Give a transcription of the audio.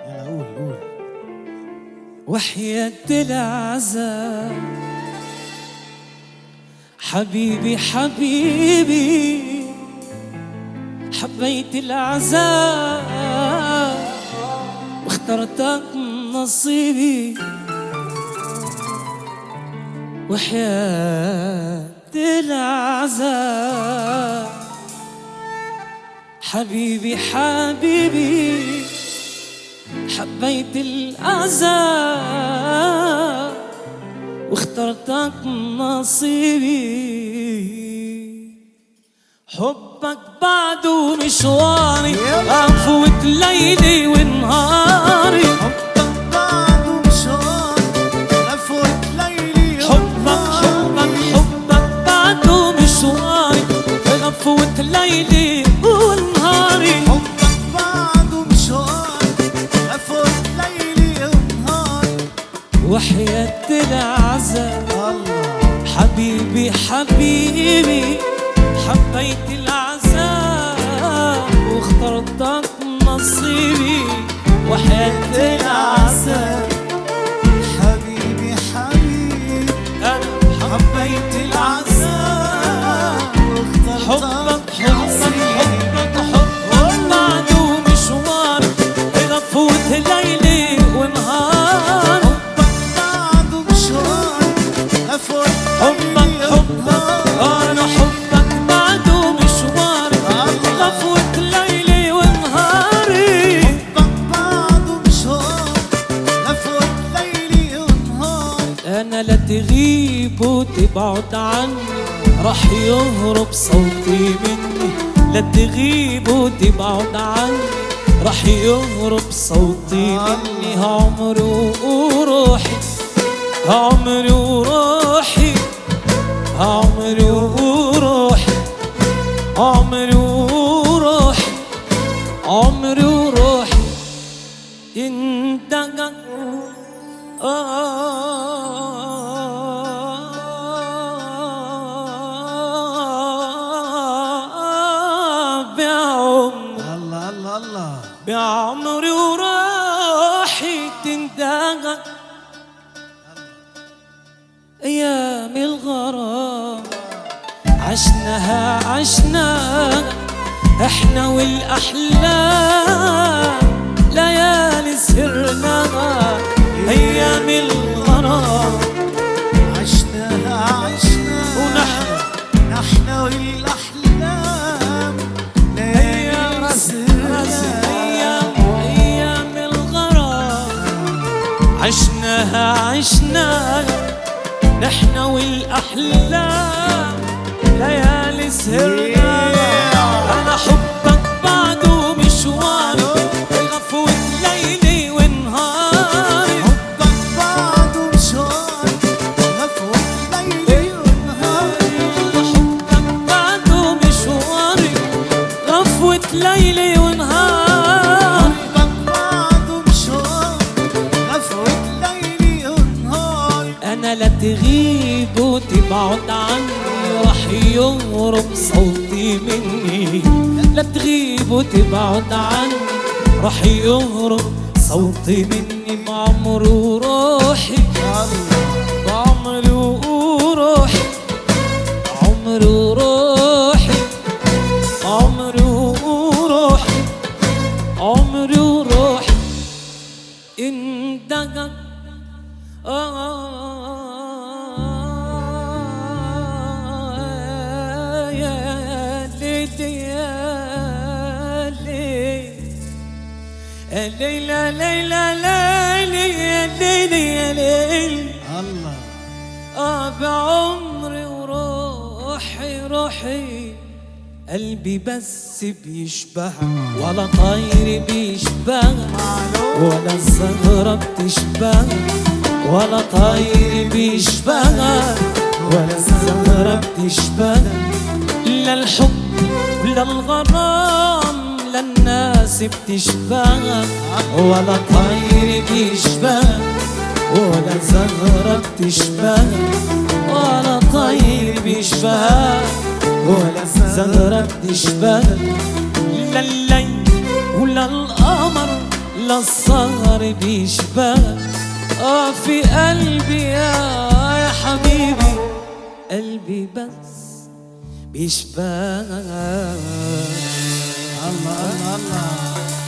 يلا قول قول وحياة العذاب حبيبي حبيبي حبيت العذاب واخترتك نصيبي وحياة العذاب حبيبي حبيبي حبيت العذاب واخترتك نصيبي حبك بعده مشواري أفوت ليلي ونهاري حبك بعده مشوار لفوت ليلي حبك حبك حبك بعده مشواري أفوت ليلي ونهاري حبك بعده مشوار لفوت ليلي ونهار وحياة العذاب الله حبيبي حبيبي حبيت العذاب واخترتك نصيبي وحياة العذاب حبيبي حبيبي أنا حبيت العذاب حبك واخترتك حبك حبك حبك بعده مشوار غفوت ليلي ونهار حبك بعده مشوار لفوت حبك ليلي حبك ونهار أنا حبك بعده مشوار غفوت ليلي ونهاري حبك بعده مشوار لفوت ليلي ونهار انا لا تغيب وتبعد عني راح يهرب صوتي مني لا تغيب وتبعد عني راح يهرب صوتي مني عمري وروحي عمري وروحي عمري وروحي عمري وروحي عمري وروحي انت بعمر الله الله الله بعمري وراحي تندغى ايام الغرام عشناها عشناها احنا والاحلام ليالي سهرناها ايام الغرام عشناها عشناها ونحن نحن والأحلام ليالي ايام سهرنا ايام ايام الغرام عشناها عشناها نحن والاحلام ليالي سهرنا انا حبك بعده مشوار غفوت ليلي ونهاري حبك بعده مشوار لفوت ليلي ونهاري انا حبك بعده مشواري غفوت ليلي ونهار حبك بعده مشوار لفوت ليلي ونهاري انا لا تغيب وتبعد عني راح يهرب صوتي مني لا تغيب وتبعد عني راح يهرب صوتي مني بعمري وروحي بعمري وروحي عمري وروحي عمري وروحي عمري وروحي اندقق آه يا ليلي يا ليلي الليلة ليلة ليلي يا ليلي يا ليلي الله آه بعمري وروحي روحي قلبي بس بيشبهها ولا طير بيشبهها ولا الزهرة بتشبهها ولا طير بيشبهها ولا الزهرة بتشبهها لا الحب لا الغرام لا الناس بتشبهها ولا طير بيشبهها ولا زهرة بتشبهها ولا طير بيشبهها ولا زهرة بتشبهها لا الليل ولا القمر لا السهر بيشبه اه في قلبي يا يا حبيبي قلبي بس بيشبه الله الله الله